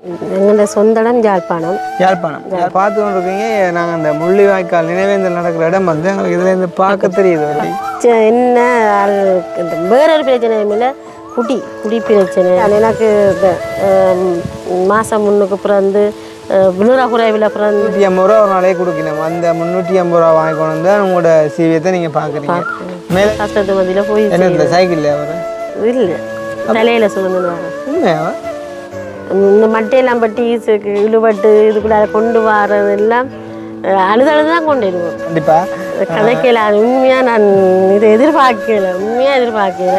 எங்களோட சொந்த இடம் யாழ்ப்பாணம் யாழ்ப்பாணம் பார்த்து கொண்டு இருக்கீங்க நாங்கள் அந்த முள்ளிவாய்க்கால் நினைவேந்தல் நடக்கிற இடம் வந்து எங்களுக்கு இதுலேருந்து பார்க்க தெரியுது அப்படி ச- என்ன ஆள் இந்த வேற ஒரு பிரச்சனையும் இல்லை குடி குடி பிரச்சனை அது எனக்கு இந்த ஆம், மாசம் முன்னுக்கு பிறந்து விழுற குறைவில் பிறந்து முந்நூற்றி ஐம்பது ரூபா ஒரு நாளே கொடுக்கணும் அந்த முந்நூற்றி ஐம்பது ரூபா வாங்கி கொண்டு வந்து உங்களோட சீவியத்தை நீங்கள் பார்க்குறீங்க மேலே கஷ்டத்து மதியில் போய் என்ன சைக்கிள் அவர் இல்லை தலையில் சுமந்து வரேன் உண்மையாவா இந்த மட்டையெல்லாம் பட்டி ஈஸுக்கு இழுபட்டு இதுக்குள்ள கொண்டு வரதெல்லாம் அஹ், அழுது அழுது தான் கொண்டு வருவோம் கண்டிப்பாக கதைக்கல அது உண்மையாக நான் இதை எதிர்பார்க்கல உண்மையாக எதிர்பார்க்கல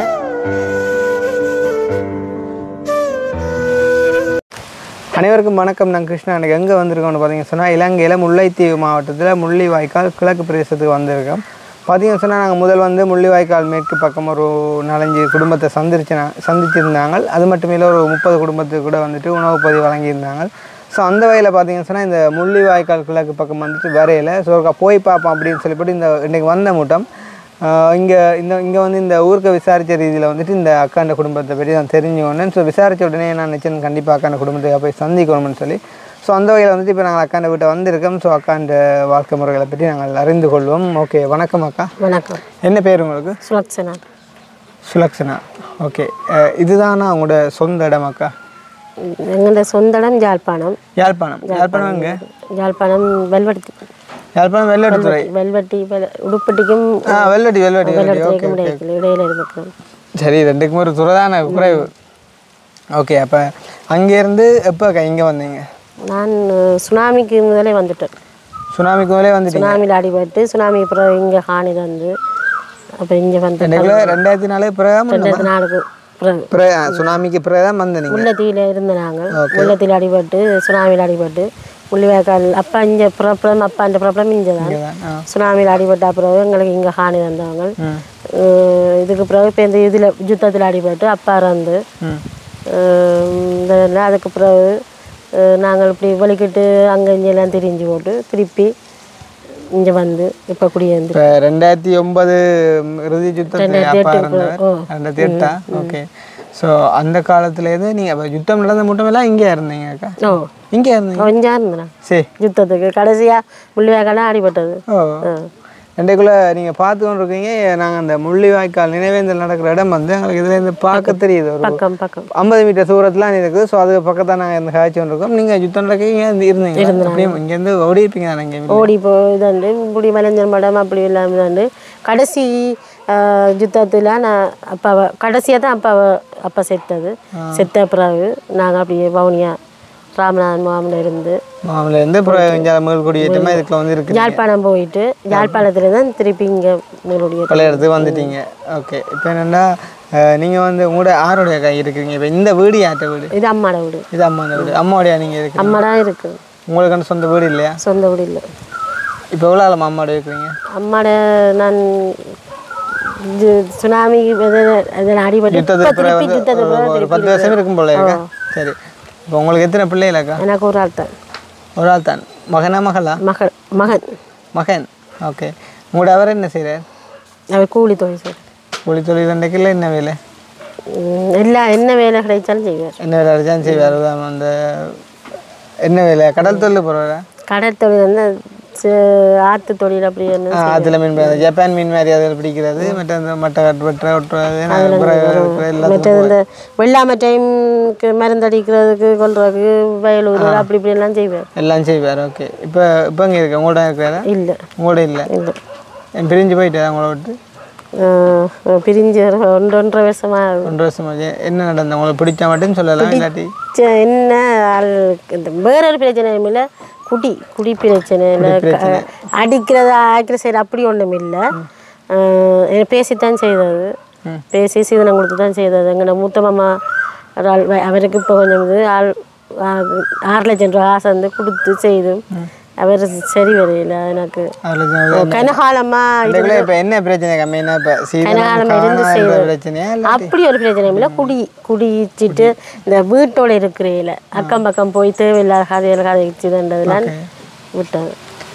அனைவருக்கும் வணக்கம் நான் கிருஷ்ணா எனக்கு எங்கே வந்திருக்கோம்னு பார்த்தீங்கன்னு சொன்னால் இலங்கையில் முல்லைத்தீவு மாவட்டத்தில் முள்ளிவாய்க்கால் கிழக்கு பிரதேசத்துக்கு வந்திருக்கோம் பார்த்தீங்கன்னு சொன்னால் நாங்கள் முதல் வந்து முள்ளிவாய்க்கால் மேற்கு பக்கம் ஒரு நாலஞ்சு குடும்பத்தை சந்திச்சு சந்திச்சிருந்தாங்க அது மட்டும் இல்லை ஒரு முப்பது குடும்பத்துக்கு கூட வந்துட்டு உணவு பதிவு வழங்கியிருந்தாங்க ஸோ அந்த வகையில் பார்த்தீங்கன்னு சொன்னால் இந்த முள்ளிவாய்க்கால் கிழக்கு பக்கம் வந்துட்டு வரையில் ஸோ ஒருக்கா போய் பார்ப்போம் அப்படின்னு சொல்லிவிட்டு இந்த இன்றைக்கி வந்த மூட்டம் இங்கே இந்த இங்கே வந்து இந்த ஊருக்கு விசாரித்த ரீதியில் வந்துட்டு இந்த அக்காண்ட குடும்பத்தை பற்றி நான் தெரிஞ்சுக்கணும் ஸோ விசாரித்த உடனே நான் நிச்சயம் கண்டிப்பாக அக்காண்ட குடும்பத்தை போய் சந்திக்கணும்னு சொல்லி ஸோ அந்த வகையில் வந்துட்டு இப்போ நாங்கள் அக்காண்ட வீட்டை வந்திருக்கோம் ஸோ அக்காண்ட வாழ்க்கை முறைகளை பற்றி நாங்கள் அறிந்து கொள்வோம் ஓகே வணக்கம் அக்கா வணக்கம் என்ன பேர் உங்களுக்கு சுலக்ஷனா சுலக்ஷனா ஓகே இதுதானா உங்களோட சொந்த இடம் அக்கா எங்களோட சொந்த இடம் யாழ்ப்பாணம் யாழ்ப்பாணம் யாழ்ப்பாணம் எங்கே யாழ்ப்பாணம் வெல்வெட்டி யாழ்ப்பாணம் வெள்ளட்டுத்துறை வெல்வெட்டி வெல- உடுப்பட்டிக்கும் ஆ வெள்ளட்டி வெள்ளட்டி வெள்ளட்டி ஓகே வெல்வெட்டிக்கும் இடையில இடையில இருக்கிறோம் சரி ரெண்டுக்கும் ஒரு துறதான குறைவு ஓகே அப்போ அங்கேருந்து எப்போ இங்கே வந்தீங்க நான் அஹ், சுனாமிக்கு முதலே வந்துட்டேன் சுனாமிக்கு மேலே வந்துட்டீங்க சுனாமியில் அடிபட்டு சுனாமி அப்புறம் இங்கே ஹானி வந்து அப்புறம் இங்கே வந்து ரெண்டுக்குள்ள ரெண்டாயிரத்தி நாலே பிறகு ரெண்டாயிரத்தி நாலுக்கு பிறகு பிறகு சுனாமிக்கு பிறகு தான் வந்த நீங்கள் முல்லைத்தீவில் இருந்த நாங்கள் முல்லைத்தீவில் அடிபட்டு சுனாமியில் அடிபட்டு முள்ளிவாய்க்கால் அப்பா இங்கே ப்ராப்ளம் அப்பா இந்த ப்ராப்ளம் இங்கே தான் ஆ சுனாமியில் அடிபட்ட பிறகு எங்களுக்கு இங்கே ஹானி வந்தவங்க ம் அஹ் இதுக்கு பிறகு இப்போ இந்த இதில் யுத்தத்தில் அடிபட்டு அப்பா இறந்து ம் அஹ் இந்த இதில் அதுக்கு பிறகு அஹ் நாங்கள் இப்படி வலிக்கிட்டு அங்கே இங்கெல்லாம் திரிஞ்சு போட்டு திருப்பி இங்கே வந்து இப்போ குடியேந்து இப்போ ரெண்டாயிரத்தி ஒன்பது இறுதி யுத்தத்தில் அப்பா இருந்தவர் ரெண்டாயிரத்தி எட்டா ஓகே ஸோ அந்த காலத்துலேருந்து நீங்கள் அப்போ யுத்தம் நடந்த மட்டுமெல்லாம் இங்கே இருந்தீங்க அக்கா ஓ இங்கே இருந்தீங்க கொஞ்சம் இருந்தேன் சரி யுத்தத்துக்கு கடைசியாக முள்ளிவாய்க்கால் அடிபட்டது ஓ ஆ. ரெண்டுக்குள்ளே நீங்கள் பார்த்து கொண்டு இருக்கீங்க நாங்கள் அந்த முள்ளிவாய்க்கால் நினைவேந்தல் நடக்கிற இடம் வந்து எங்களுக்கு இதுலேருந்து பார்க்க தெரியுது ஒரு பக்கம் பக்கம் ஐம்பது மீட்டர் தூரத்தில் இருக்குது ஸோ அதுக்கு பக்கத்தில் நாங்கள் இந்த காய்ச்சி கொண்டு இருக்கோம் நீங்கள் யுத்தம் நடக்க இங்கே இருந்து இருந்தீங்க அப்படியே இங்கேருந்து ஓடி இருப்பீங்க தானே இங்கே ஓடி போ இதாண்டு இப்படி மலைஞ்சல் மடம் அப்படி இல்லாமல் இதாண்டு கடைசி யுத்தத்தில் நான் அப்பாவை கடைசியாக தான் அப்பாவை அப்பா செத்தது செத்த பிறகு நாங்கள் அப்படியே வவுனியா ராமநாதன் மாமன் இருந்து மாமலேருந்து அப்புறம் இங்கே மேல் குடியேற்றமாக இதுக்குள்ள வந்து இருக்குது யாழ்ப்பாணம் போயிட்டு யாழ்ப்பாணத்துல தான் திருப்பி இங்கே மேலுடைய பழைய இடத்துக்கு வந்துட்டீங்க ஓகே இப்போ என்னென்னா நீங்கள் வந்து உங்களோட ஆரோடைய கை இருக்கிறீங்க இப்போ இந்த வீடு யார்கிட்ட வீடு இது அம்மாட வீடு இது அம்மாவோட வீடு அம்மாவோடைய நீங்கள் இருக்கிறீங்க அம்மா தான் இருக்குது உங்களுக்கு சொந்த வீடு இல்லையா சொந்த வீடு இல்லை இப்போ எவ்வளோ ஆளம் அம்மாவோட இருக்கிறீங்க அம்மாட நான் இது சுனாமி இதில் இதில் அடிபட்டு யுத்தத்துக்கு இப்ப பிறகு திருப்பி வந்து யுத்தத்துக்கு ஒரு- பிறகு ஒரு திருப்பி பத்து வருஷம் இருக்கும் போல இருக்கா சரி இப்போ உங்களுக்கு எத்தனை பிள்ளைகளாக்கா எனக்கு ஒரு ஆள் தான் ஒரு ஆள் தான் மகனா மகளா மகள் மகன் மகன் ஓகே உங்களோட அவர் என்ன செய்கிறார் அவர் கூலி தொழில் செய்வார் கூலி தொழில் ரெண்டுக்கில் என்ன வேலை உம், எல்லா என்ன வேலை கிடைச்சாலும் செய்வார் என்ன வேலை அடிச்சாலும் செய்வார் அதான் அந்த என்ன வேலை கடல் தொழில் போகிறவரா கடல் தொழில் வந்து ச- ஆத்து தொழில் அப்படி என்ன அதில் மீன் பிடி- ஜப்பான் மீன் மாதிரி அதில் பிடிக்கிறது மற்ற இந்த மட்டை கட்டு வெட்டுற ஒட்டுறது எல்லாத்தையும் மற்றது இந்த வெள்ளாமை டைமுக்கு மருந்தடிக்கிறதுக்கு கொல்றதுக்கு வயலூர் அப்படி இப்படி எல்லாம் செய்வார் எல்லாம் செய்வார் ஓகே இப்போ இப்போ இங்கே இருக்க உங்களோட இருக்கிறாரா இல்லை உங்களோட இல்லை இல்லை என் பிரிஞ்சு போயிட்டு உங்களோட விட்டு ஆஹ் பிரிஞ்சு ஒரு ஒன்று ஒன்றரை வருஷமா ஆகுது. ஒன்றரை வருஷம் ஆச்சு. என்ன நடந்தது உங்களுக்கு பிடிச்சா மட்டும் சொல்லலாம் இல்லாட்டி ச- என்ன ஆள் இந்த வேற ஒரு பிரச்சனையும் இல்லை குடி குடி பிரச்சனை இல்லை க- அடிக்கிறது ஆக்கிற சைடு அப்படி ஒன்றும் இல்லை பேசித்தான் செய்தது பேசி சீதனம் கொடுத்து தான் செய்தது எங்களோட மூத்த மாமா ஒரு ஆள் வ- அவருக்கு இப்போ கொஞ்சம் இது ஆள் ஆ- ஆறு லட்சம் ரூபா காசு வந்து கொடுத்து செய்து அவர் சரி வரையில எனக்கு அதில் கனகாலமாக இப்போ என்ன பிரச்சனை கம்மியா இப்போ சீதனம் கனகாலம் இருந்து காணாத செய்தது. பிரச்சனையா இல்லை அப்படி ஒரு பிரச்சனை இல்லை குடி குடிச்சிட்டு இந்த வீட்டோட இருக்கிறையில அக்கம் பக்கம் போய் தேவையில்லாத கதையில் கதைச்சுதுன்றதுலாம் விட்டாங்க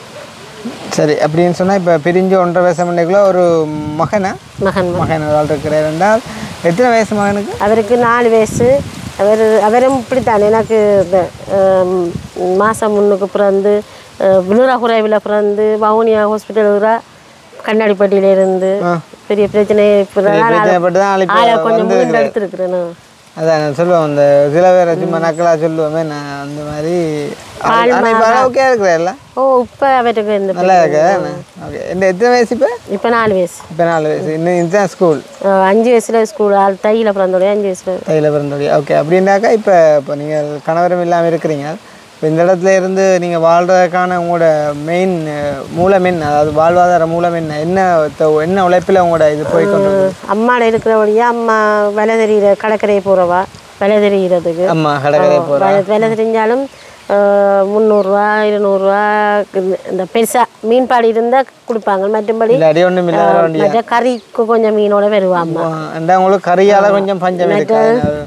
சரி அப்படின்னு சொன்னால் இப்போ பிரிஞ்சு ஒன்றரை வயசு மணிக்குள்ள ஒரு மகனா மகன் மகன். மகன் ஒரு ஆள் இருக்கிறார் ரெண்டால் எத்தனை வயசு மகனுக்கு அவருக்கு நாலு வயசு அவர் அவரும் இப்படித்தான் எனக்கு இந்த ஆம், மாசம் முன்னுக்கு பிறந்து விழுரா குறைவில் பிறந்து வவுனியா ஹாஸ்பிட்டல் கண்ணாடிப்பட்டியில இருந்து பெரிய பிரச்சனை பிரச்சனைப்பட்டு தான் ஆள் இப்ப ஆளை கொஞ்சம் மீண்டு எடுத்துருக்குறேன் அதான் நான் சொல்லுவேன் அந்த சில பேரை சும்மா நக்கலாக சொல்லுவோமே நான் அந்த மாதிரி ஆனால் இப்போ ஓகே இருக்கிறேன்ல ஓ இப்போ அவருக்கு இந்த நல்லா இருக்கு ஓகே என்ன எத்தனை வயசு இப்போ இப்போ நாலு வயசு இப்போ நாலு வயசு இன்னும் இதுதான் ஸ்கூல் அஹ் அஞ்சு வயசுல ஸ்கூல் தையில் பிறந்தோடய அஞ்சு வயசுல தையில் பிறந்தோடி ஓகே அப்படின்னாக்கா இப்போ இப்போ நீங்கள் கணவரும் இல்லாமல் இருக்கிறீங்க இப்போ இந்த இடத்துல இருந்து நீங்கள் வாழ்றதுக்கான உங்களோட மெயின் மூலம் என்ன அதாவது வாழ்வாதார மூலம் என்ன என்ன த- என்ன உழைப்பில் உங்களோட இது போய் கொண்டு வருது? அம்மாட இருக்கிறபடியா அம்மா வேலை தெரிகிற கடற்கரை போகிறவா வேலை தெரிகிறதுக்கு அம்மா கடற்கரை போ வேலை வேலை தெரிஞ்சாலும் முந்நூறுரூவா இருநூறுவா இந்த பெருசாக மீன்பாடி இருந்தால் கொடுப்பாங்க மற்றபடி இல்லாடி ஒன்றும் இல்லை வர வேண்டிய மற்ற கறிக்கு கொஞ்சம் மீனோட வருவா அம்மா அந்த உங்களுக்கு கறியால் கொஞ்சம் பஞ்சம் இருக்கு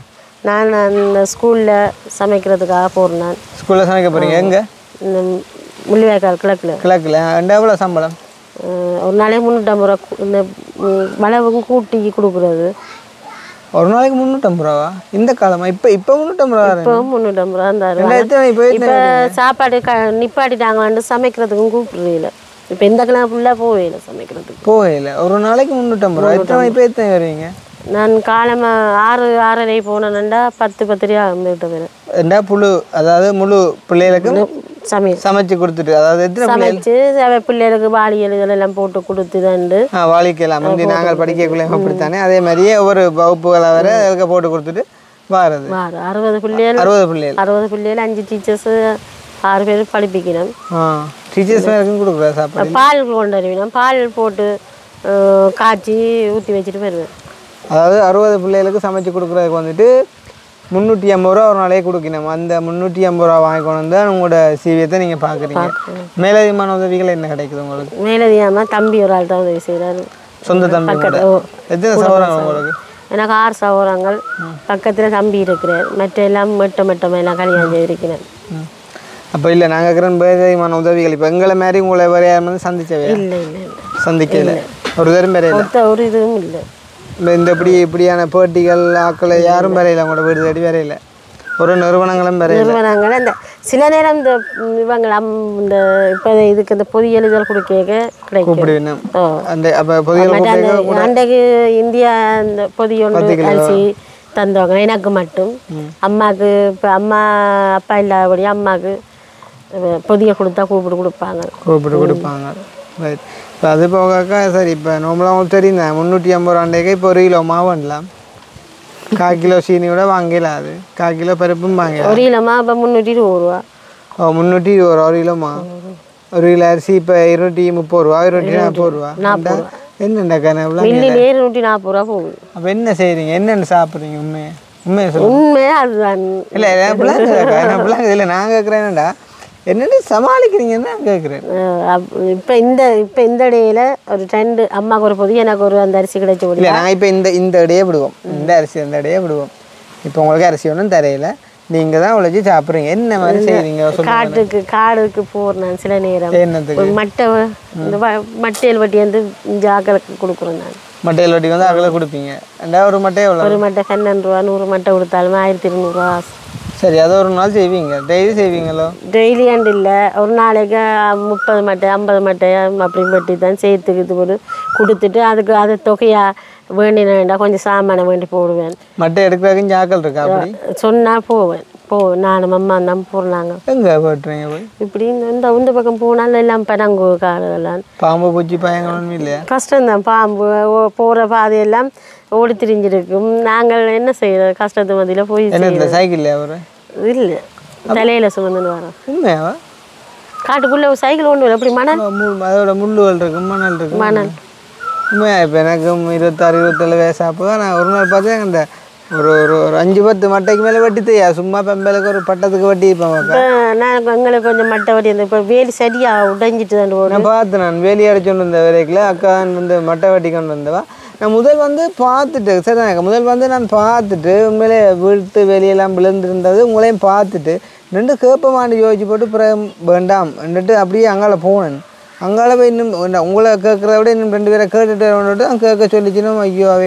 நான் அந்த ஸ்கூலில் சமைக்கிறதுக்காக போகிறேன் நான் ஸ்கூலில் சமைக்க போகிறீங்க எங்கே இந்த முள்ளிவாய்க்கால் கிழக்கில் கிழக்கில் ரெண்டு எவ்வளோ சம்பளம் அஹ் ஒரு நாளைக்கு முந்நூற்றம்பது ரூபா கு- இந்த ம், வளவும் கூட்டி கொடுக்குறது ஒரு நாளைக்கு முந்நூற்றம்பது ரூபாவா இந்த காலமா இப்போ இப்போ முந்நூற்றம்பது ரூபா இப்போ முந்நூற்றம்பது ரூபா இருந்தாரு எத்தனை இப்போ இப்போ சாப்பாடு க நிப்பாட்டிட்டாங்களான்னு சமைக்கிறதுக்கும் கூப்பிடுறீல இப்போ எந்த கிழமை ஃபுல்லாக போவேல சமைக்கிறதுக்கு போகல ஒரு நாளைக்கு முந்நூற்றம்பது ரூபா எத்தனை இப்போ எத்தனை வருவீங்க நான் காலமா ஆறு ஆறரை போனேன்டா பத்து பத்திரியா வீட்டை பேர் ரெண்டா புழு அதாவது முழு பிள்ளைகளுக்கு சமையல் சமைச்சு கொடுத்துட்டு அதாவது எத்தனை பிள்ளை சமைச்சு அவ பிள்ளைகளுக்கு வாளியல் இதெல்லாம் போட்டு கொடுத்து தண்டு ஆ வாழிக்கலாம் முந்தி நாங்கள் படிக்கக்குள்ளே அப்படித்தானே அதே மாதிரியே ஒவ்வொரு வகுப்புகளை வர அதுக்கு போட்டு கொடுத்துட்டு வாரது வாரம் அறுபது பிள்ளைகள் அறுபது பிள்ளைகள் அறுபது பிள்ளைகள் அஞ்சு டீச்சர்ஸ் ஆறு பேர் படிப்பிக்கணும் ஆ டீச்சர்ஸ் மேலும் கொடுக்குற சாப்பாடு பால் கொண்டு வருவேன் பால் போட்டு அஹ், காய்ச்சி ஊற்றி வச்சுட்டு வருவேன் அதாவது அறுபது பிள்ளைகளுக்கு சமைச்சு கொடுக்குறதுக்கு வந்துட்டு முந்நூற்றி ஐம்பது ரூபா ஒரு நாளைக்கு கொடுக்கணும் அந்த முந்நூற்றி ஐம்பது ரூபா வாங்கி கொண்டு வந்து உங்களோட சீவியத்தை நீங்கள் பார்க்குறீங்க மேலதிகமான உதவிகள் என்ன கிடைக்குது உங்களுக்கு மேலதிகமாக தம்பி ஒரு ஆள் தான் உதவி செய்கிறாரு சொந்த தம்பி கூட ஓ. எத்தனை சவரங்கள் உங்களுக்கு எனக்கு ஆறு சகோதரங்கள் பக்கத்தில் தம்பி இருக்கிறார் மற்ற எல்லாம் மெட்ட மெட்டமாக எல்லாம் கல்யாணம் செய்திருக்கிறேன் அப்போ இல்லை நாங்கள் இருக்கிற மேலதிகமான உதவிகள் இப்போ எங்களை மாதிரி உங்களை வேறு யாரும் வந்து சந்திச்சவே இல்லை இல்லை இல்லை சந்திக்கல ஒரு தரம் வேற இல்லை ஒருத்த ஒரு இதுவும் இல்லை இந்த இந்த இப்படி இப்படியான போட்டிகள் ஆக்களை யாரும் வரையில உங்களோட வீடு தேடி வரையில ஒரு நிறுவனங்களும் வரையில நிறுவனங்கள் அந்த சில நேரம் இந்த ம், இவங்க அம் இந்த இப்போ இதுக்கு இந்த பொதிய எழுதல் கொடுக்க கிடைக்கும் கூப்பிடுவேன் ஓ அந்த அப்போ புதிய மற்ற அந்த அன்றைக்கு இந்தியா அந்த பொதி ஒன்று அரிசி தந்தவங்க எனக்கு மட்டும் அம்மாவுக்கு இப்போ அம்மா அப்பா இல்லாதபடி அம்மாவுக்கு அஹ், பொதிய கொடுத்தா கூப்பிட்டு கொடுப்பாங்க கூப்பிட்டு கொடுப்பாங்க ரைட் இப்போ அது போகாக்கா சரி இப்போ நார்மலாக உங்களுக்கு தெரியும் தான் முந்நூற்றி ஐம்பது ரூபாண்டேக்கு இப்போ ஒரு கிலோ மாவுண்டலாம் கால் கிலோ சீனியோட வாங்கலாம் அது கால் கிலோ பருப்பும் வாங்கலாம் ஒரு கிலோமா இப்போ முந்நூற்றி இருபது ரூபா ஓ முந்நூற்றி இருபது ரூபா ஒரு கிலோமா ஒரு கிலோ அரிசி இப்போ இருநூற்றி முப்பது ரூபா இருநூற்றி நாற்பது ரூபா என்னண்டா கணக்கு மில்லிலே இருநூற்றி நாற்பது ரூபா போகுது அப்போ என்ன செய்கிறீங்க என்னென்னு சாப்பிட்றீங்க உண்மையை உண்மையை சொல்லுங்க உண்மையாக அதுதான் இல்லை நான் பிள்ளைங்க நான் பிள்ளைங்க இல்லை நான் கேட்குறேன்டா என்னென்னு சமாளிக்கிறீங்கன்னு நான் கேட்குறேன் இப்போ இந்த இப்போ இந்த இடையில ஒரு ரெண்டு அம்மாவுக்கு ஒரு பொதி எனக்கு ஒரு அந்த அரிசி கிடைச்ச பொடி இல்லை நாங்கள் இப்போ இந்த இந்த இடையே விடுவோம் இந்த அரிசி இந்த இடையே விடுவோம் இப்போ உங்களுக்கு அரிசி ஒன்றும் தரையில நீங்கள் தான் உழைச்சி சாப்பிட்றீங்க என்ன மாதிரி செய்கிறீங்க சொல்லுங்க காட்டுக்கு காடுக்கு போகிறேன் நான் சில நேரம் என்னத்துக்கு ஒரு மட்டை இந்த வ- மட்டையல் வட்டி வந்து ஜாக்களுக்கு கொடுக்குறேன் நான் மட்டையில் வட்டி வந்து அகல கொடுப்பீங்க ரெண்டா ஒரு மட்டை எவ்வளோ ஒரு மட்டை பன்னெண்டு ரூபா நூறு மட்டை கொடுத்தாலுமே ஆயிரத்தி இருநூறுவா சரி அது ஒரு நாள் செய்வீங்க டெய்லி செய்வீங்களோ டெய்லி ஆண்டு இல்லை ஒரு நாளைக்கு முப்பது மட்டை ஐம்பது மட்டை அப்படி பட்டி தான் சேர்த்துக்கு இது போட்டு கொடுத்துட்டு அதுக்கு அது தொகையா வேண்டினா கொஞ்சம் சாமானை வேண்டி போடுவேன் மட்டை எடுக்கிறதுக்கும் ஜாக்கள் இருக்கா அப்படி சொன்னால் போவேன் போவேன் நானும் அம்மா தான் போடுறாங்க எங்கே போட்டுறீங்க போய் இப்படி இந்த இந்த இந்த பக்கம் போனாலும் எல்லாம் பனங்கு காடுகள்லாம் பாம்பு பூச்சி பயங்கள் ஒன்றும் இல்லையா கஷ்டம்தான் பாம்பு ஓ- போற பாதையெல்லாம் ஓடி திரிஞ்சிருக்கும் நாங்கள் என்ன செய்யறது கஷ்டத்து மத்தியில் போய் என்னத்தில் சைக்கிள்லையா அவர் இல்லை தலையில சுமந்துன்னு வரோம் உண்மையாவா காட்டுக்குள்ள ஒரு சைக்கிள் ஒன்று அப்படி மணல் மு- அதோட முள்ளுகள் இருக்கு மணல் இருக்கு மணல் உண்மையா இப்போ எனக்கும் இருபத்தாறு இருபத்தேழு வயசு அப்போ நான் ஒரு நாள் பார்த்தேன் அந்த ஒரு ஒரு ஒரு அஞ்சு பத்து மட்டைக்கு மேலே வட்டி தெரியா சும்மா பெம்பலுக்கு ஒரு பட்டத்துக்கு வட்டி இப்போ இப்போ நான் எங்களுக்கு கொஞ்சம் மட்டை வட்டி அந்த இப்போ வேலி சரியா உடைஞ்சிட்டு தான் ஓடும் நான் பார்த்தேன் நான் வேலி அடிச்சோண்டு வந்த வரைக்கும் அக்கா வந்து மட்டை வெட்டி கொண்டு வந்தவா நான் முதல் வந்து பார்த்துட்டு சரி எனக்கு முதல் வந்து நான் பார்த்துட்டு உண்மையிலே வீட்டு வெளியெல்லாம் விழுந்திருந்தது உங்களையும் பார்த்துட்டு ரெண்டு கேப்பமாண்டு யோசிச்சு போட்டு பிறகு வேண்டாம் ரெண்டுட்டு அப்படியே அங்கால போனேன் அங்கால போய் இன்னும் என்ன, உங்களை கேட்குறத விட இன்னும் ரெண்டு பேரை கேட்டுட்டு வந்துட்டு கேட்க சொல்லிச்சுன்னா ஐயோ அவையில்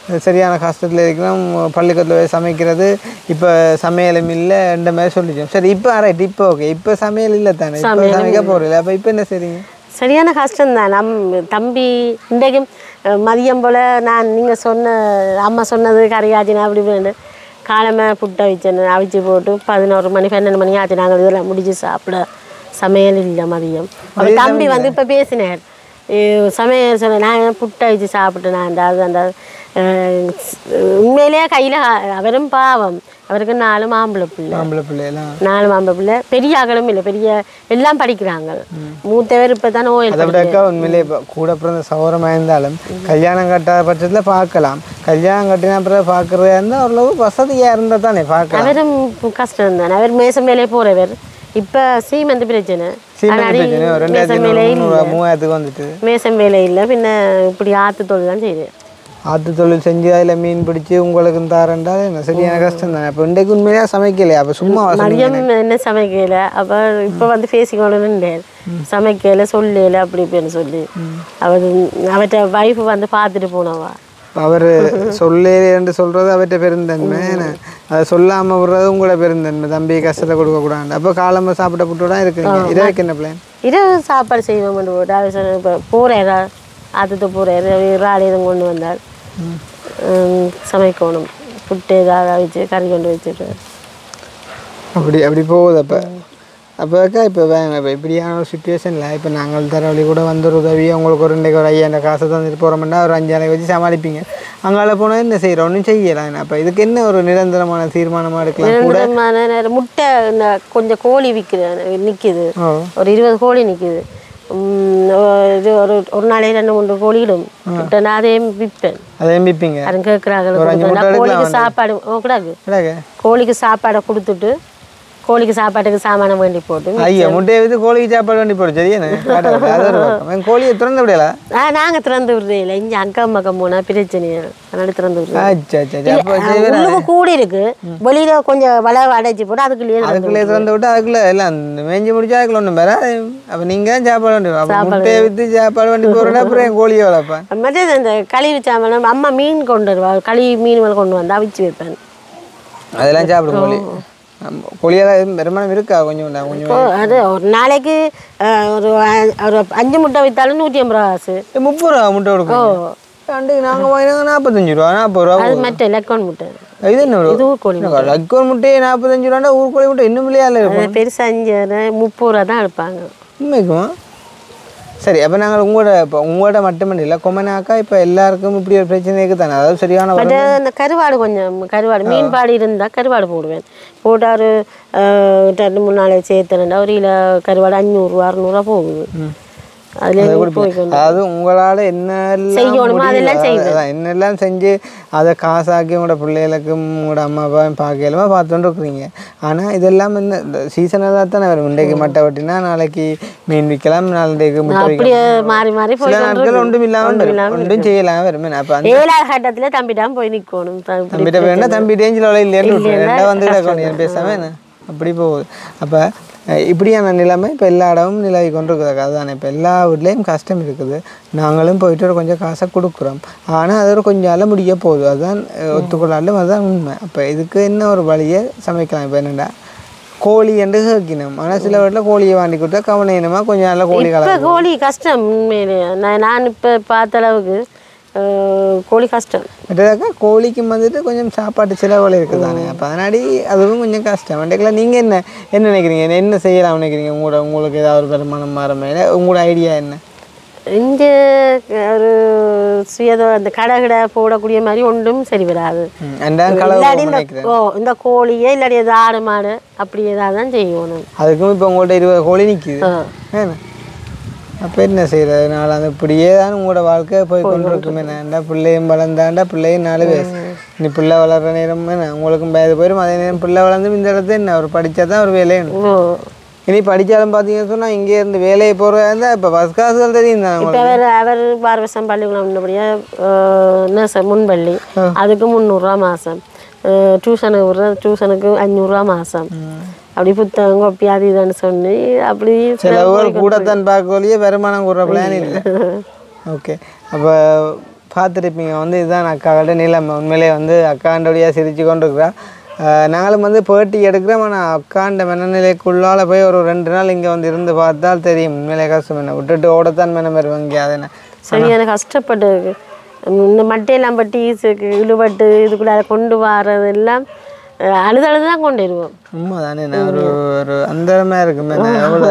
சரியான கஷ்டத்தில் இருக்கிறோம் பள்ளிக்கூடத்தில் போய் சமைக்கிறது இப்போ சமையலும் இல்லை இந்த மாதிரி சொல்லிச்சோம் சரி இப்போ ரைட் இப்போ ஓகே இப்போ சமையல் இல்லை தானே இப்போ சமைக்க போகிறீங்க அப்போ இப்போ என்ன செய்றீங்க சரியான கஷ்டம்தான் நம் தம்பி இன்றைக்கும் அஹ், மதியம் போல் நான் நீங்கள் சொன்ன அம்மா சொன்னது கரையாச்சினா அப்படி வேணும் காலமே புட்டை வச்சேன் அவிச்சு போட்டு பதினோரு மணி பன்னெண்டு மணி ஆச்சு நாங்கள் இதெல்லாம் முடிச்சு சாப்பிட சமையல் இல்லை மதியம் அப்ப தம்பி வந்து இப்போ பேசினார் அஹ், சமையல் சொன்ன நான் புட்டை வச்சு சாப்பிட்டேன் நான் அந்த அது அந்த அஹ், உண்மையிலேயே கையில் அவரும் பாவம் அவருக்கு நாலு மாம்பழை பிள்ளை ஆம்பளை பிள்ளையெல்லாம் நாலு மாம்பழ பிள்ளை பெரிய அகலும் இல்லை பெரிய எல்லாம் படிக்கிறாங்க மூத்தவர் இப்போ தானே ஓயில் அதை விடக்கா உண்மையிலே இப்போ கூட பிறந்த சௌரமாக இருந்தாலும் கல்யாணம் கட்டாத பட்சத்தில் பார்க்கலாம் கல்யாணம் கட்டினா பிறகு பார்க்குறதா இருந்தால் ஓரளவு வசதியாக இருந்தால் தானே பார்க்கலாம் அவரும் கஷ்டம் தானே அவர் மேசம் மேலே போறவர் இப்போ சீமந்து பிரச்சனை சீமெண்ட் ஆனாடி பிரச்சனை ஒரு மேசம் ரெண்டாயிரத்தி வேலை ஐநூறு மூவாயிரத்துக்கு வந்துட்டு மேசம் வேலை இல்லை பின்ன இப்படி ஆத்து தொழில் தான் செய்யுது ஆற்று தொழில் செஞ்சு அதில் மீன் பிடிச்சி உங்களுக்கு தாரண்டா என்ன சரியான கஷ்டம் தானே அப்போ இன்றைக்கு உண்மையிலேயே சமைக்கலையே அப்போ சும்மா மதியம் என்ன சமைக்கல அப்போ இப்போ வந்து பேசிக்கொண்டு சமைக்கல சொல்லல அப்படி இப்படின்னு சொல்லி அவர் அவர்கிட்ட வைஃப் வந்து பார்த்துட்டு போனவா அவர் சொல்லேன்னு சொல்கிறது அவர்கிட்ட பெருந்தன்மை என்ன அதை சொல்லாமல் விடுறது உங்களோட பெருந்தன்மை தம்பி கஷ்டத்தை கொடுக்கக்கூடாது அப்போ காலமாக சாப்பிட்ட புட்டு தான் இருக்குங்க இரவுக்கு என்ன பிளான் இரவு சாப்பாடு செய்வோம் போட்டு அவர் சொன்ன இப்போ போகிறாரா ஆத்துட்டு போகிறாரு இறால் எதுவும் கொண்டு வந்தால் ஹம், சமைக்கணும் புட்டு ஏதாவது வச்சு கறி கொண்டு வச்சுட்டு அப்படி அப்படி போகுது அப்போ அப்போக்கா இப்போ வேங்க இப்போ இப்படியான ஒரு சுச்சுவேஷனில் இப்போ நாங்கள் தர வழி கூட வந்து ஒரு உதவி உங்களுக்கு ஒரு ரெண்டைக்கு ஒரு ஐயாயிரம் காசை தந்துட்டு போகிறோம்னா ஒரு அஞ்சாயிரம் வச்சு சமாளிப்பீங்க அங்கால போனால் என்ன செய்கிறோம் ஒன்றும் செய்யலாம் அப்போ இதுக்கு என்ன ஒரு நிரந்தரமான தீர்மானமாக எடுக்கலாம் கூட நிரந்தரமான நேரம் முட்டை இந்த கொஞ்சம் கோழி விற்கிற நிற்கிது ஓ ஒரு இருபது கோழி நிற்கிது இது ஒரு ஒரு நாளைக்கு ரெண்டு மூன்று கோழியிடும் கிட்ட நான் அதையும் விற்பேன் அதை எம்பிப்பீங்க யாரும் கேட்குறாங்க கோழிக்கு சாப்பாடு ஓ கூடாது கிடாங்க கோழிக்கு சாப்பாடை கொடுத்துட்டு கோழிக்கு சாப்பாட்டுக்கு சாமானம் வேண்டி போட்டு ஐயா முட்டையை வித்து கோழிக்கு சாப்பாடு வேண்டி போடு சரியானே அது ஒரு பக்கம் என் கோழியை திறந்து விடல ஆ நாங்கள் திறந்து விடுறே இல்லை இங்கே அக்கம் பக்கம் போனால் பிரச்சனையா அதனால திறந்து விடுறேன் ஆச்சா ஆச்சா அப்போ உள்ளுக்கு கூடி இருக்கு வெளியில கொஞ்சம் வளவு அடைச்சி போட்டு அதுக்குள்ளேயே திறந்து அதுக்குள்ளே திறந்து விட்டு அதுக்குள்ளே எல்லாம் இந்த மேய்ஞ்சி முடிச்சா அதுக்குள்ள ஒன்றும் வேற அப்போ நீங்கள் தான் சாப்பாடு வேண்டி அப்போ முட்டையை விற்று சாப்பாடு வேண்டி போகிறேன்னா அப்புறம் என் கோழியை வளர்ப்பேன் மற்றது இந்த கழிவு சாமான் அம்மா மீன் கொண்டு வருவா கழுவி மீன் கொண்டு வந்து அவிச்சு வைப்பேன் அதெல்லாம் சாப்பிடும் கோழி ஆமா. கோழியெல்லாம் பெருமானம் இருக்கா கொஞ்சம் உண்டா? கொஞ்சம் இப்போ அது ஒரு நாளைக்கு அஹ், ஒரு அ- ஒரு அஞ்சு முட்டை விற்றாலும் நூற்றி ஐம்பது ரூபா காசு ஏ, முப்பது ரூபா முட்டை கொடுக்கும் அண்டு நாங்கள் வாங்கினாங்க நாற்பத்தஞ்சு ரூபா நாற்பது ரூபா அது மற்ற லெக்கோன் முட்டை இது என்ன இது ஊர்கோழி லக்கோன் முட்டையே நாற்பத்தஞ்சு ரூபாண்டா ஊர் கோழி முட்டை இன்னும் இல்லையா இருக்கும் அது பெருசா அஞ்சு முப்பது ரூபா தான் எடுப்பாங்க உண்மைக்கும் சரி அப்போ நாங்கள் உங்களோட இப்போ உங்களோட மட்டுமே இல்லை கொமனாக்கா இப்போ எல்லாருக்கும் இப்படி ஒரு பிரச்சனை இருக்குது தானே அதாவது சரியான பட் அந்த கருவாடு கொஞ்சம் கருவாடு மீன் பாடி இருந்தால் கருவாடு போடுவேன் போட்டு ஒரு அஹ், ரெண்டு மூணு நாளை சேர்த்துனேன்டா ஒரு கிலோ கருவாடு அஞ்சூறுரூவா அறநூறுவா போகுது அதுல போய் கொண்டு அதாவது உங்களால் என்னெல்லாம் செய்யணுமோ முடியுதோ, அதெல்லாம் செய்வேன். அதான் என்னெல்லாம் செஞ்சு அதை காசாக்கி உங்களோட பிள்ளைகளுக்கும் உங்களோட அம்மா அப்பாவையும் பார்க்கலுமா பார்த்துட்டு இருக்கிறீங்க ஆனால் இதெல்லாம் என்ன இந்த சீசனாக தானே வரும் இன்றைக்கு மட்டை வெட்டினா நாளைக்கு மீன் விற்கலாம் நாளைக்கு முட்டை அப்படியே விற்கலாம் மாறி மாறி போய் சில நாட்கள் ஒன்றும் இல்லாமல் வரும். ஒன்றும் செய்யலாம் வருமே அப்போ அந்த ஏழாவது கட்டத்துல தம்பிட்டாம போய் நிக்கணும் த- இப்படி தம்பிட்ட வேணா தம்பி ரேஞ்சில் வள இல்லைன்னு விட்டுரு. ரெண்டா வந்து கிடக்கணும் என் பேசாம என்ன அப்படி போகுது அப்போ இப்படியான நிலைமை இப்போ எல்லா இடமும் நிலவி கொண்டு இருக்குது அதுதானே இப்போ எல்லா வீட்லேயும் கஷ்டம் இருக்குது நாங்களும் போயிட்டு ஒரு கொஞ்சம் காசை கொடுக்குறோம் ஆனால் அது ஒரு கொஞ்சம் நாள் முடிய போகுது அதுதான் அஹ், ஒத்துக்கொள்ளாலும் அதுதான் உண்மை அப்போ இதுக்கு என்ன ஒரு வழியை சமைக்கலாம் இப்போ என்னடா கோழி என்று கேட்கணும் ஆனால் சில வீட்டில் கோழியை வாங்கி கொடுத்தா கவனினமாக கொஞ்சம் நாளில் கோழி இப்ப கலக்கும் கோழி கஷ்டம் உண்மையிலே நான் நான் இப்ப பார்த்த அளவுக்கு அஹ், கோழி கஷ்டம் மற்றதாக்கா கோழிக்கு வந்துட்டு கொஞ்சம் சாப்பாட்டு செலவுகள் இருக்குது தானே அப்போ அதனாடி அதுவும் கொஞ்சம் கஷ்டம் வண்டிக்கெல்லாம் நீங்கள் என்ன என்ன நினைக்கிறீங்க என்ன செய்யலாம் நினைக்கிறீங்க உங்களோட உங்களுக்கு ஏதாவது ஒரு வருமானம் மாற மாதிரி உங்களோட ஐடியா என்ன இங்கே ஒரு சுயதோ அந்த கடை கடை போடக்கூடிய மாதிரி ஒன்றும் சரி வராது ம், அண்டான் இல்லாட்டி கலவு இந்த நினைக்கிறேன் ஓ இந்த கோழியே இல்லாட்டி ஏதாவது ஆடு மாடு அப்படி ஏதாவது தான் செய்யணும் அதுக்கும் இப்போ உங்கள்ட்ட இருபது கோழி நிற்கிது ஆ. ஏன்னா அப்போ என்ன செய்யறது நாள் அந்த இப்படியே தான் உங்களோட வாழ்க்கை போய் கொண்டு இருக்குமே ஏன்டா பிள்ளையும் வளர்ந்தாண்டா பிள்ளையும் நாலு வயசு நீ பிள்ளை வளர்ற நேரம் என்ன உங்களுக்கும் வயது போயிடும் அதே நேரம் பிள்ளை வளர்ந்து இந்த இடத்துல என்ன ஒரு படித்தா தான் ஒரு வேலையும் ஓ இனி படித்தாலும் பார்த்தீங்கன்னு சொன்னால் இங்கே இருந்து வேலையை போகிறதா இருந்தால் இப்போ பஸ் காசுகள் தெரியும் தான் இப்போ அவர் அவர் பார்வசம் பள்ளிக்கூடம் உள்ளபடியாக நர்ஸ் முன்பள்ளி அதுக்கு முந்நூறுரூவா மாதம் டியூஷனுக்கு விடுற டியூஷனுக்கு அஞ்சூறுரூவா மாதம் அப்படி புத்தகம் கொப்பி அது இதுன்னு சொல்லி அப்படி செலவுகள் கூடத்தான் பார்க்கலையே வருமானம் கூடுற பிளான் இல்லை ஓகே அப்போ பார்த்துருப்பீங்க வந்து இதுதான் அக்காவோட நிலைமை உண்மையிலே வந்து அக்காண்டோடையாக சிரிச்சு கொண்டு இருக்கிறா ஆஹ் நாங்களும் வந்து பேட்டி எடுக்கிறோம் ஆனால் அக்காண்ட மனநிலைக்குள்ளால போய் ஒரு ரெண்டு நாள் இங்கே வந்து இருந்து பார்த்தால் தெரியும் உண்மையிலே கஷ்டம் என்ன விட்டுட்டு ஓடத்தான் மனம் வருவாங்க அது என்ன சரியான கஷ்டப்பட்டு இந்த மட்டையெல்லாம் பட்டி ஈஸுக்கு இழுபட்டு இதுக்குள்ள அதை கொண்டு வர்றது எல்லாம் அஹ் அழுது அழுது தான் கொண்டு வருவோம் உண்மை தானே நான் ஒரு ஒரு அந்தரமாக இருக்குமே நான் எவ்வளோ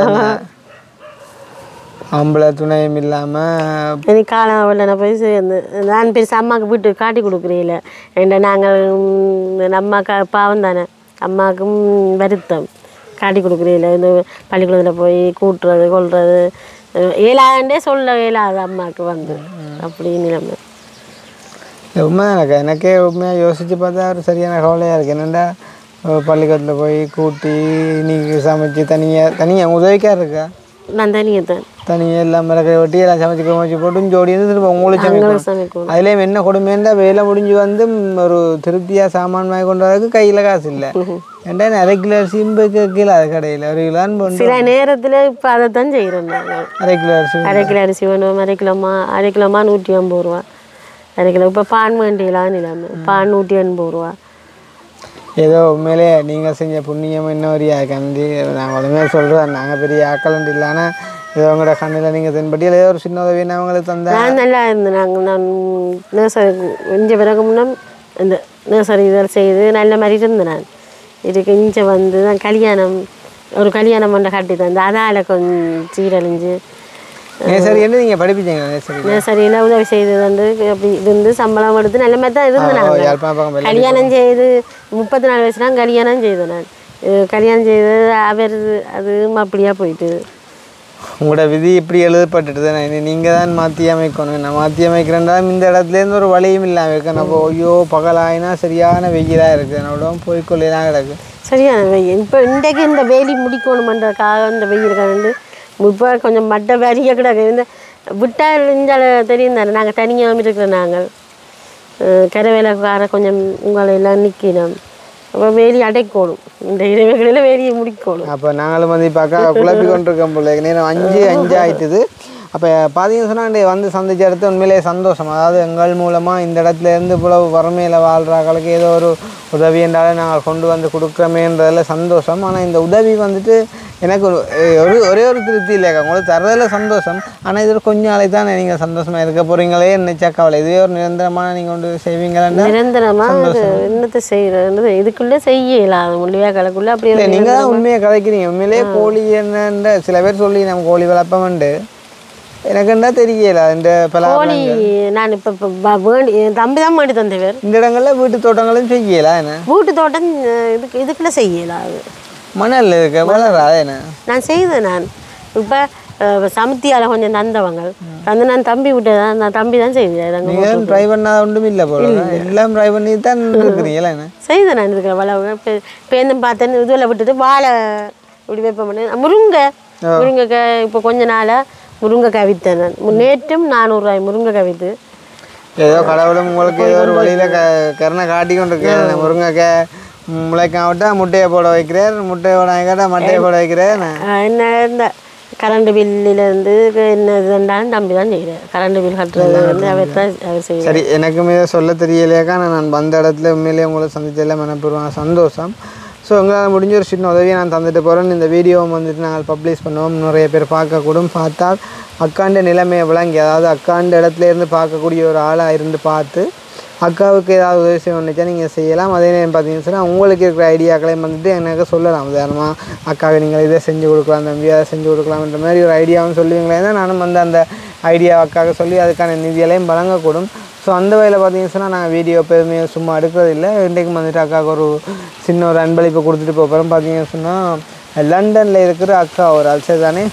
ஆம்பளை துணையும் இல்லாமல் எனக்கு காலம் அவளை நான் போய் சேர்ந்து நான் பெருசு அம்மாவுக்கு வீட்டு காட்டி கொடுக்குறீங்கள ஏன்டா நாங்கள் உம், அம்மாக்கா பாவம் தானே அம்மாவுக்கும் வருத்தம் காட்டி கொடுக்குறீங்கள இந்த பள்ளிக்கூடத்தில் போய் கூட்டுறது கொள்வது ஏழாண்டே சொல்ல இயலாது அம்மாவுக்கு வந்து அப்படி நிலைமை உண்மை எனக்கு எனக்கே உண்மையாக யோசித்து பார்த்தா ஒரு சரியான கவலையாக இருக்குது என்னென்னா பள்ளிக்கூடத்தில் போய் கூட்டி இன்னைக்கு சமைச்சு தனியாக தனியாக உதவிக்காக இருக்கா நான் தனியாக தான் தனியாக எல்லாம் மிளகை வெட்டி எல்லாம் சமைச்சு குழம்பு போட்டு ஜோடி இருந்து திரும்ப உங்களுக்கு சமைக்கணும் சமைக்கணும் அதுலேயும் என்ன கொடுமைன்னா வேலை முடிஞ்சு வந்து ம், ஒரு திருப்தியாக சாமான் வாங்கி கொண்டு வரதுக்கு கையில் காசு இல்லை ஏன்டா நான் அரை கிலோ சிம்புக்கு கீழே அது கடையில் ஒரு கிலோன்னு போட்டு சில நேரத்தில் இப்போ அதை தான் செய்கிறோம் நாங்கள் அரை கிலோ அரிசி அரை கிலோ அரிசி வேணும் அரை கிலோமா அரை கிலோமா நூற்றி ஐம்பது ரூபா அரை கிலோ இப்போ பான் வேண்டியலாம் நிலைமை பான் நூற்றி எண்பது ரூபா ஏதோ உண்மையிலே நீங்கள் செஞ்ச புண்ணியம் இன்னொரியா கண்டி நான் உடனே சொல்கிறேன் நாங்கள் பெரிய ஆக்கலண்டு இல்லைன்னா ஏதோ உங்களோட கண்ணில் நீங்கள் தென்படி ஏதோ ஒரு சின்ன உதவி நான் உங்களுக்கு தந்தேன் நான் நல்லா இருந்தேன் நாங்கள் நான் நர்சரி இஞ்ச பிறகு முன்னம் இந்த நர்சரி இதெல்லாம் செய்து நல்ல மாதிரி இருந்தேன் நான் இதுக்கு இஞ்ச வந்து நான் கல்யாணம் ஒரு கல்யாணம் பண்ண கட்டி தந்து அதால் கொஞ்சம் சீரழிஞ்சு நேசரி என்ன நீங்கள் படிப்பிச்சீங்க நேசரி நர்சரியில் உதவி செய்து வந்து அப்படி இருந்து சம்பளம் எடுத்து நல்ல மாதிரி தான் இருந்தேன் நான் யாழ்ப்பாணம் பக்கம் வெள்ளை கல்யாணம் செய்து முப்பத்தி நாலு வயசுல கல்யாணம் செய்தேன் நான் அஹ் கல்யாணம் செய்து அவர் அதுவும் அப்படியா போயிட்டு உங்களோட விதி இப்படி எழுதப்பட்டுட்டு தானே நீங்கள் தான் மாற்றி அமைக்கணும் நான் மாற்றி அமைக்கிறேன்டா இந்த இடத்துலேருந்து ஒரு வழியும் இல்லாமல் இருக்கு நம்ம ஐயோ பகலாயினா சரியான வெயிலாக இருக்குது என்னோட போய்க்கொள்ளலாம் கிடக்கு சரியான வெயில் இப்போ இன்றைக்கு இந்த வேலி முடிக்கணுமன்றதுக்காக இந்த வெயில் கண்டு இப்போ கொஞ்சம் மட்டை வரிய கிடக்கு இந்த விட்டால் இஞ்சால தெரியும் தானே நாங்கள் தனியாக இருக்கிறோம் நாங்கள் அஹ் கரவேலைக்கார கொஞ்சம் உங்களை எல்லாம் நிற்கணும் அப்போ வேலி அடைக்கணும் இந்த இடைவெளியில் வேலியை முடிக்கணும் அப்போ நாங்களும் வந்து இப்போ அக்கா குழப்பி கொண்டிருக்கோம் போல நேரம் அஞ்சு அஞ்சு ஆயிட்டுது அப்போ பார்த்தீங்கன்னு சொன்னால் வந்து சந்திச்ச இடத்து உண்மையிலேயே சந்தோஷம் அதாவது எங்கள் மூலமாக இந்த இடத்துல இருந்து இவ்வளவு வறுமையில் வாழ்கிறாங்களுக்கு ஏதோ ஒரு உதவி என்றாலும் நாங்கள் கொண்டு வந்து கொடுக்குறோமேன்றதில் சந்தோஷம் ஆனால் இந்த உதவி வந்துட்டு எனக்கு ஒரு ஒரு ஒரே ஒரு திருப்தி இல்லைக்கா உங்களுக்கு தரதில் சந்தோஷம் ஆனால் இது ஒரு கொஞ்ச நாளைக்கு தான் நீங்கள் சந்தோஷமாக இருக்க போகிறீங்களே நினைச்சா கவலை இதுவே ஒரு நிரந்தரமான நீங்கள் கொண்டு செய்வீங்களா நிரந்தரமாக என்னத்தை செய்யறது இதுக்குள்ளே செய்யலாம் முள்ளியா கலக்குள்ளே அப்படி இல்லை நீங்கள் தான் உண்மையை கதைக்கிறீங்க உண்மையிலேயே கோழி என்னன்ற சில பேர் சொல்லி நம்ம கோழி வளர்ப்போம்ண்டு எனக்குண்டா தெரியல இந்த பல கோழி நான் இப்போ இப்போ வேண்டி என் தம்பி தான் வேண்டி தந்தவர் இந்த இடங்கள்ல வீட்டு தோட்டங்களும் செய்யல என்ன வீட்டு தோட்டம் அஹ், இதுக்கு இதுக்குள்ளே செய்யலாம் அது மணல் இருக்க வளராது என்ன நான் செய்தேன் நான் இப்போ சமுத்தியால் கொஞ்சம் தந்தவங்க தந்து நான் தம்பி விட்டு தான் நான் தம்பி தான் செய்தேன் அங்கே நீங்கள் ட்ரை பண்ணாத ஒன்றும் இல்லை போல எல்லாம் ட்ரை பண்ணி தான் இருக்கிறீங்களா என்ன செய்தேன் நான் இதுக்கு வளவு இப்போ பேருந்து பார்த்தேன் இதுவில் விட்டுட்டு வாழை இப்படி வைப்பேன் முருங்கை முருங்கைக்காய் இப்போ கொஞ்ச நாளாக முருங்கைக்காய் விற்றேன் நான் மு- நேற்றும் நானூறுரூவாய் முருங்கைக்காய் விற்று ஏதோ கடவுளும் உங்களுக்கு ஏதோ ஒரு வழியில க கருணை காட்டி கொண்டு இருக்கேன் முருங்கைக்காய் முளைக்காம விட்டா முட்டையை போட வைக்கிறார் முட்டையை போட வைக்காட்டா மட்டையை போட வைக்கிறார் என்ன ஆஹ் என்ன இந்த கரண்ட் பில்லிலேருந்து என்ன இதுண்டாலும் தம்பி தான் செய்கிறேன் கரண்ட் பில் கட்டுறது வந்து அவர் தான் அவர் செய்வார் சரி எனக்குமே சொல்ல தெரியலையாக்கா நான் நான் வந்த இடத்துல உண்மையிலேயே உங்களை சந்திச்சதில் மனப்பூர்வமான சந்தோஷம் ஸோ உங்களால் முடிஞ்ச ஒரு சின்ன உதவியை நான் தந்துட்டு போகிறேன் இந்த வீடியோவை வந்துட்டு நாங்கள் பப்ளிஷ் பண்ணுவோம் நிறைய பேர் பார்க்கக்கூடும் பார்த்தால் அக்காண்ட நிலைமையை விளங்கி அதாவது அக்காண்ட இடத்துல இருந்து பார்க்கக்கூடிய ஒரு ஆளாக இருந்து பார்த்து அக்காவுக்கு ஏதாவது உதவி செய்ய நினச்சா நீங்கள் செய்யலாம் அதே நேரம் பார்த்தீங்கன்னு சொன்னால் உங்களுக்கு இருக்கிற ஐடியாக்களையும் வந்துட்டு எனக்கு சொல்லலாம் உதாரணமாக அக்காவுக்கு நீங்கள் இதை செஞ்சு கொடுக்கலாம் தம்பி அதை செஞ்சு கொடுக்கலாம்ன்ற மாதிரி ஒரு ஐடியாவும் சொல்லுவீங்களே நானும் வந்து அந்த ஐடியா அக்காவுக்கு சொல்லி அதுக்கான நிதியலையும் வழங்கக்கூடும் ஸோ அந்த வகையில் பார்த்தீங்கன்னு சொன்னால் நாங்கள் வீடியோ எப்போதுமே சும்மா எடுக்கிறது இல்லை இன்றைக்கும் வந்துட்டு அக்காவுக்கு ஒரு சின்ன ஒரு அன்பளிப்பு கொடுத்துட்டு போகிறோம் பார்த்தீங்கன்னு சொன்னால் லண்டனில் இருக்கிற அக்கா ஒரு அல்சர் தானே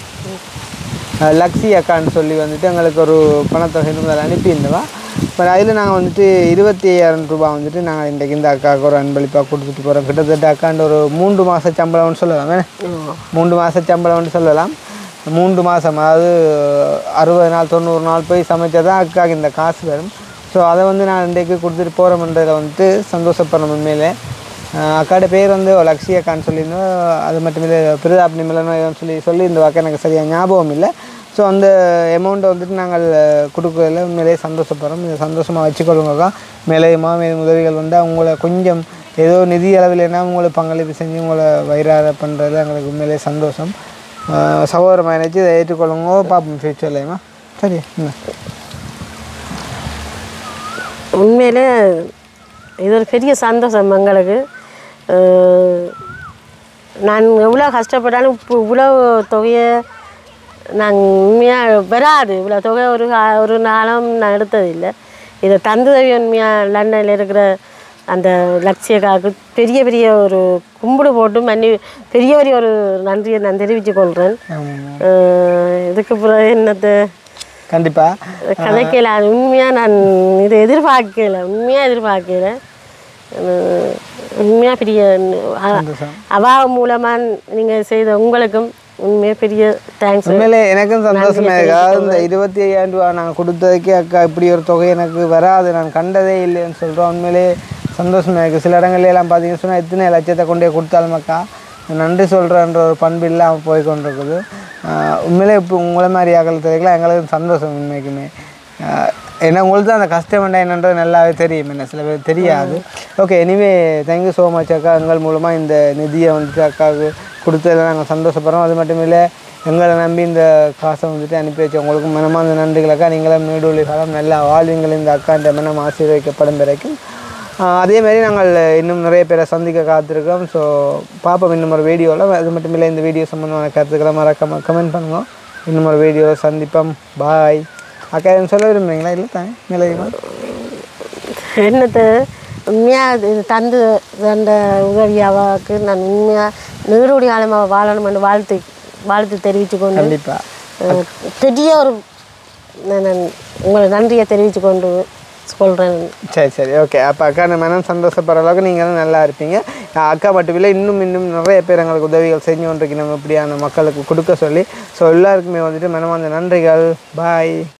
அஹ் லக்ஸி அக்கான்னு சொல்லி வந்துட்டு எங்களுக்கு ஒரு பணத்தொகை முதல்ல அனுப்பியிருந்தவா பட் அதில் நாங்கள் வந்துட்டு இருபத்தி ஐயாயிரம் ரூபாய் வந்துட்டு நாங்கள் இன்றைக்கு இந்த அக்காவுக்கு ஒரு அன்பளிப்பாக கொடுத்துட்டு போகிறோம் கிட்டத்தட்ட அக்காண்ட ஒரு மூன்று மாத சம்பளம்னு சொல்லலாம் என்ன? மூன்று மாத சம்பளம்னு சொல்லலாம் மூன்று மாதம் அதாவது அறுபது நாள் தொண்ணூறு நாள் போய் சமைச்சா தான் அக்காவுக்கு இந்த காசு வரும் ஸோ அதை வந்து நான் இன்றைக்கு கொடுத்துட்டு போகிறோம்ன்றதில் வந்துட்டு சந்தோஷப்படுறோம் உண்மையிலே ஆஹ் அக்காட பேர் வந்து லக்ஷி அக்கான்னு சொல்லியிருந்தோம் அது மட்டும் இல்லை பிரதாப் நிமலனோ ஏதோ சொல்லி சொல்லி இந்த வாக்கு எனக்கு சரியாக ஞாபகம் இல்லை ஸோ அந்த அமௌண்ட்டை வந்துட்டு நாங்கள் கொடுக்கறதுல உண்மையிலேயே சந்தோஷப்படுறோம் இதை சந்தோஷமாக வச்சுக்கொள்ளுங்கக்கா மேலேயுமா மேலும் உதவிகள் வந்து அவங்கள கொஞ்சம் ஏதோ நிதி அளவில்னா உங்களை பங்களிப்பு செஞ்சு உங்களை வயிறார பண்ணுறதுல எங்களுக்கு உண்மையிலேயே சந்தோஷம் ஆஹ் சகோதரமாக நினச்சி இதை ஏற்றுக்கொள்ளுங்க பார்ப்போம் ஃபியூச்சர்லையுமா சரி என்ன உண்மையிலே இது ஒரு பெரிய சந்தோஷம் எங்களுக்கு அஹ் நான் எவ்வளோ கஷ்டப்பட்டாலும் இப்போ இவ்வளோ தொகையை நாங்கள் உண்மையாக வராது இவ்வளோ தொகை ஒரு கா- ஒரு நாளும் நான் எடுத்ததில்லை இதை தந்துதவி உண்மையாக லண்டனில் இருக்கிற அந்த லட்சியக்காவுக்கு பெரிய பெரிய ஒரு கும்பிடு போட்டு மன்னி பெரிய பெரிய ஒரு நன்றியை நான் தெரிவித்துக் கொள்கிறேன் ஆமாம் அஹ் இதுக்கு பிறகு என்னத்தை கண்டிப்பாக கதைக்கல அது உண்மையாக நான் இதை எதிர்பார்க்கல உண்மையாக எதிர்பார்க்கல அஹ் உண்மையாக பெரிய அ- சந்தோஷம் அவா மூலமாக நீங்கள் செய்த உங்களுக்கும் உண்மையாக பெரிய தேங்க்ஸ் உண்மையிலே எனக்கும் சந்தோஷமா இருக்கு அதாவது இந்த இருபத்தி ஐயாயிரம் ரூபா நான் கொடுத்ததுக்கே அக்கா இப்படி ஒரு தொகை எனக்கு வராது நான் கண்டதே இல்லைன்னு சொல்கிறோம் உண்மையிலே சந்தோஷமா இருக்குது சில இடங்கள்ல எல்லாம் பார்த்தீங்கன்னு சொன்னால் எத்தனை லட்சத்தை கொண்டே கொடுத்தாலும் அக்கா நன்றி சொல்கிறன்ற ஒரு பண்பு இல்லாமல் போய் கொண்டிருக்குது ஆஹ் உண்மையிலே இப்போ உங்களை மாதிரி ஆக்கள் தெரிவிக்கலாம் எங்களுக்கு சந்தோஷம் உண்மைக்குமே ஆஹ் ஏன்னா உங்களுக்கு தான் அந்த கஷ்டம் என்ன என்னன்றது நல்லாவே தெரியும் என்ன சில பேர் தெரியாது okay anyway thank you so much அக்கா எங்கள் மூலமாக இந்த நிதியை வந்துட்டு அக்காவுக்கு கொடுத்ததில் நாங்கள் சந்தோஷப்படுறோம் அது மட்டும் இல்லை எங்களை நம்பி இந்த காசை வந்துட்டு அனுப்பி வச்சு உங்களுக்கு மனமார்ந்த நன்றிகள் அக்கா நீங்களும் நீடூழி காலம் நல்லா வாழ்வீங்கள் இந்த அக்கான்ற மனம் ஆசீர்வதிக்கப்படும் வரைக்கும் ஆஹ் அதே மாதிரி நாங்கள் இன்னும் நிறைய பேரை சந்திக்க காத்திருக்கோம் ஸோ பார்ப்போம் இன்னும் ஒரு வீடியோவில் அது மட்டும் இல்லை இந்த வீடியோ சம்மந்தமான கருத்துக்களை மறக்காம கமெண்ட் பண்ணுங்க இன்னும் ஒரு வீடியோவில் சந்திப்போம் பாய் அக்கா எதுவும் சொல்ல விரும்புறீங்களா இல்லை தான் நிலையமா என்னத்தை உண்மையாக இது தந்து அந்த உதவியாவாக்கு நான் உண்மையாக நீடுடி காலமாக வாழணும்னு வாழ்த்து வாழ்த்து தெரிவித்து கொண்டு கண்டிப்பாக அஹ் பெரிய ஒரு நான் நான் உங்களை நன்றியை தெரிவித்து கொண்டு சொல்கிறேன் சரி சரி ஓகே அப்போ அக்கா நம்ம மனம் சந்தோஷப்படுற அளவுக்கு நீங்களும் நல்லா இருப்பீங்க அக்கா மட்டும் இல்லை இன்னும் இன்னும் நிறைய பேர் எங்களுக்கு உதவிகள் செஞ்சு கொண்டிருக்கணும் இப்படியான மக்களுக்கு கொடுக்க சொல்லி ஸோ எல்லாருக்குமே வந்துட்டு மனமார்ந்த நன்றிகள் பாய்